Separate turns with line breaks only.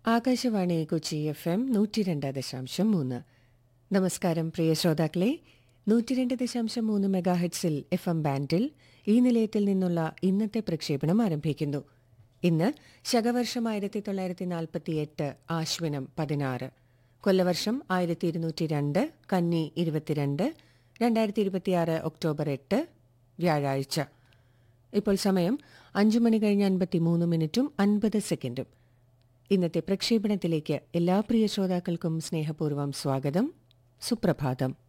Akashvani Kochi F M നൂറ്റി രണ്ട് ദശാംശം മൂന്ന് നമസ്കാരം പ്രിയ ശ്രോതാക്കളെ നൂറ്റി രണ്ട് ദശാംശം മൂന്ന് മെഗാഹെഡ്സിൽ എഫ് എം ബാൻഡിൽ ഈ നിലയത്തിൽ നിന്നുള്ള ഇന്നത്തെ പ്രക്ഷേപണം ആരംഭിക്കുന്നു ഇന്ന് ശകവർഷം ആയിരത്തി തൊള്ളായിരത്തി നാൽപ്പത്തിയെട്ട് ആശ്വിനം പതിനാറ് കൊല്ലവർഷം ആയിരത്തി ഇരുന്നൂറ്റി രണ്ട് കന്നി ഇരുപത്തിരണ്ട് രണ്ടായിരത്തി ഇരുപത്തിയാറ് ഒക്ടോബർ എട്ട് വ്യാഴാഴ്ച ഇപ്പോൾ സമയം അഞ്ചു മണി കഴിഞ്ഞ് അൻപത്തിമൂന്ന് മിനിറ്റും അൻപത് സെക്കൻഡും ഇന്നത്തെ പ്രക്ഷേപണത്തിലേക്ക് എല്ലാ പ്രിയ ശ്രോതാക്കൾക്കും സ്നേഹപൂർവ്വം സ്വാഗതം സുപ്രഭാതം